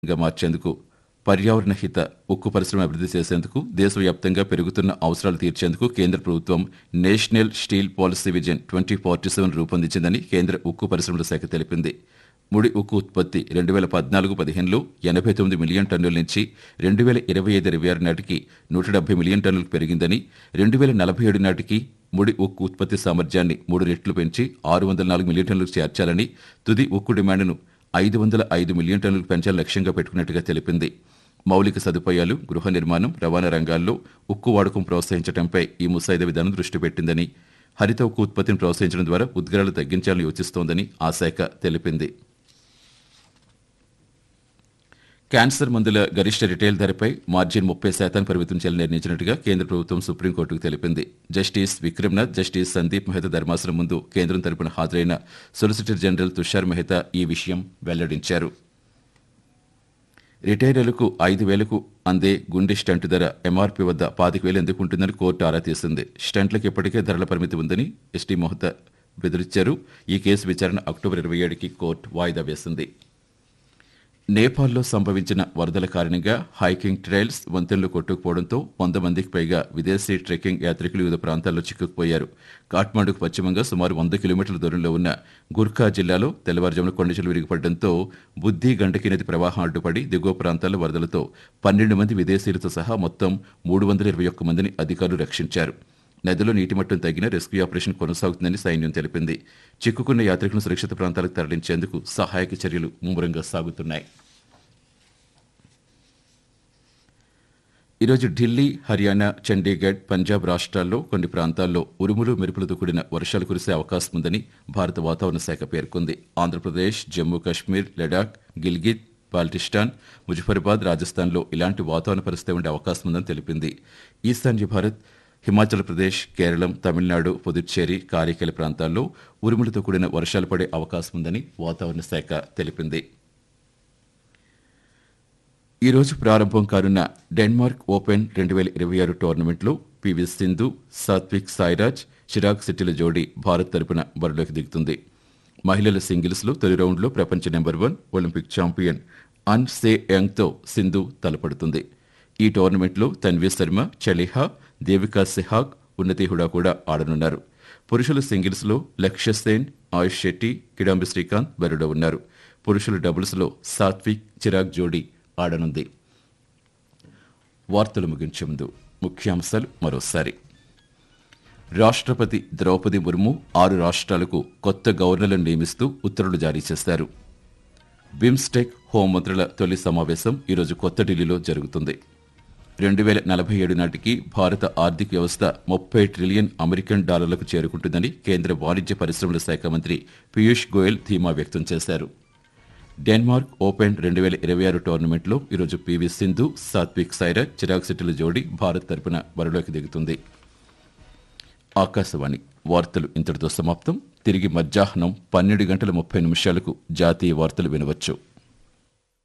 గా మార్చేందుకు పర్యావరణ హిత ఉక్కు పరిశ్రమ అభివృద్ధి చేసేందుకు దేశవ్యాప్తంగా పెరుగుతున్న అవసరాలు తీర్చేందుకు కేంద్ర ప్రభుత్వం national steel policy vision twenty forty seven రూపొందించిందని కేంద్ర ఉక్కు పరిశ్రమల శాఖ తెలిపింది ముడి ఉక్కు ఉత్పత్తి రెండు వేల పద్నాలుగు పదిహేనులో ఎనభై తొమ్మిది మిలియన్ టన్నుల నుంచి రెండు వేల ఇరవై ఐదు ఇరవై ఆరు నాటికి నూట డెబ్బై మిలియన్ టన్నులకు పెరిగిందని రెండు వేల నలభై ఏడు నాటికి ముడి ఉక్కు ఉత్పత్తి సామర్థ్యాన్ని మూడు రెట్లు పెంచి ఆరు వందల నాలుగు మిలియన్ టన్నులకు చేర్చాలని తుది ఉక్కు డిమాండ్ను ఐదు వందల ఐదు మిలియన్ టన్నులకు పెంచాలని లక్ష్యంగా పెట్టుకున్నట్టుగా తెలిపింది మౌలిక సదుపాయాలు గృహ నిర్మాణం రవాణా రంగాల్లో ఉక్కు వాడకం ప్రోత్సహించడంపై ఈ ముసాయిదా విధానం దృష్టి పెట్టిందని హరిత ఉక్కు ఉత్పత్తిని ప్రోత్సహించడం ద్వారా ఉద్గారాలు తగ్గించాలని యోచిస్తోందని ఆ శాఖ తెలిపింది క్యాన్సర్ మందుల గరిష్ట రిటైల్ ధరపై మార్జిన్ ముప్పై శాతం పరిమితం చేయాలని నిర్ణయించినట్టుగా కేంద్ర ప్రభుత్వం సుప్రీంకోర్టుకు తెలిపింది జస్టిస్ విక్రమ్నాథ్ జస్టిస్ సందీప్ మెహతా ధర్మాసనం ముందు కేంద్రం తరపున హాజరైన సొలిసిటర్ జనరల్ తుషార్ మెహతా ఈ విషయం వెల్లడించారు రిటైర్లకు ఐదు వేలకు అందే గుండె స్టంట్ ధర ఎంఆర్పీ వద్ద పాతిక వేలు ఎందుకు ఉంటుందని కోర్టు ఆరా తీసింది స్టంట్లకు ఇప్పటికే ధరల పరిమితి ఉందని ఎస్టీ మొహతా బెదిరించారు ఈ కేసు విచారణ అక్టోబర్ ఇరవై ఏడుకి కోర్టు వాయిదా వేసింది నేపాల్లో సంభవించిన వరదల కారణంగా హైకింగ్ ట్రైల్స్ వంతెనలు కొట్టుకుపోవడంతో వంద మందికి పైగా విదేశీ ట్రెక్కింగ్ యాత్రికులు వివిధ ప్రాంతాల్లో చిక్కుకుపోయారు కాఠ్మాండుకు పశ్చిమంగా సుమారు వంద కిలోమీటర్ల దూరంలో ఉన్న గుర్ఖా జిల్లాలో తెల్లవారుజామున కొండచెలు విరిగిపడడంతో బుద్ధి గండకి నది ప్రవాహం అడ్డుపడి దిగువ ప్రాంతాల్లో వరదలతో పన్నెండు మంది విదేశీయులతో సహా మొత్తం మూడు వందల ఇరవై ఒక్క మందిని అధికారులు రక్షించారు నదిలో నీటి మట్టం తగ్గిన రెస్క్యూ ఆపరేషన్ కొనసాగుతుందని సైన్యం తెలిపింది చిక్కుకున్న యాత్రికులను సురక్షిత ప్రాంతాలకు తరలించేందుకు సహాయక చర్యలు ముమ్మరంగా సాగుతున్నాయి ఈరోజు ఢిల్లీ హర్యానా చండీగఢ్ పంజాబ్ రాష్ట్రాల్లో కొన్ని ప్రాంతాల్లో ఉరుములు మెరుపులతో కూడిన వర్షాలు కురిసే అవకాశం ఉందని భారత వాతావరణ శాఖ పేర్కొంది ఆంధ్రప్రదేశ్ జమ్మూ కాశ్మీర్ లడాక్ గిల్గిత్ బాల్టిస్టాన్ ముజఫరాబాద్ రాజస్థాన్లో ఇలాంటి వాతావరణ పరిస్థితి ఉండే అవకాశం ఉందని తెలిపింది ఈశాన్య భారత్ హిమాచల్ ప్రదేశ్ కేరళం తమిళనాడు పుదుచ్చేరి కారైకల ప్రాంతాల్లో ఉరుములతో కూడిన వర్షాలు పడే అవకాశం ఉందని వాతావరణ శాఖ తెలిపింది ఈ రోజు ప్రారంభం కానున్న డెన్మార్క్ ఓపెన్ రెండు వేల ఇరవై ఆరు టోర్నమెంట్లో పివి సింధు సాత్విక్ సాయిరాజ్ చిరాగ్ శెట్టిల జోడీ భారత్ తరపున బరిలోకి దిగుతుంది మహిళల సింగిల్స్లో తొలి రౌండ్లో ప్రపంచ నెంబర్ వన్ ఒలింపిక్ ఛాంపియన్ అన్ సే యంగ్తో సింధు తలపడుతుంది ఈ టోర్నమెంట్లో తన్వీ శర్మ చలిహా దేవికా సెహాగ్ ఉన్నతి హుడా కూడా ఆడనున్నారు పురుషుల సింగిల్స్లో లక్ష్య సేన్ ఆయుష్ శెట్టి కిడాంబి శ్రీకాంత్ బరిలో ఉన్నారు పురుషుల డబుల్స్లో సాత్విక్ చిరాగ్ జోడీ ఆడనుంది వార్తలు ముగించే ముందు ముఖ్యాంశాలు మరోసారి రాష్ట్రపతి ద్రౌపది ముర్ము ఆరు రాష్ట్రాలకు కొత్త గవర్నర్లను నియమిస్తూ ఉత్తర్వులు జారీ చేశారు బిమ్స్టెక్ హోంమంత్రుల తొలి సమావేశం ఈరోజు కొత్త ఢిల్లీలో జరుగుతుంది రెండు వేల నలభై ఏడు నాటికి భారత ఆర్థిక వ్యవస్థ ముప్పై ట్రిలియన్ అమెరికన్ డాలర్లకు చేరుకుంటుందని కేంద్ర వాణిజ్య పరిశ్రమల శాఖ మంత్రి పీయూష్ గోయల్ ధీమా వ్యక్తం చేశారు డెన్మార్క్ ఓపెన్ రెండు వేల ఇరవై ఆరు టోర్నమెంట్లో ఈరోజు పీవీ సింధు సాత్విక్ సైరాజ్ చిరాగ్ శెట్టిల జోడీ భారత్ తరపున బరిలోకి దిగుతుంది ఆకాశవాణి వార్తలు ఇంతటితో సమాప్తం తిరిగి మధ్యాహ్నం పన్నెండు గంటల ముప్పై నిమిషాలకు జాతీయ వార్తలు వినవచ్చు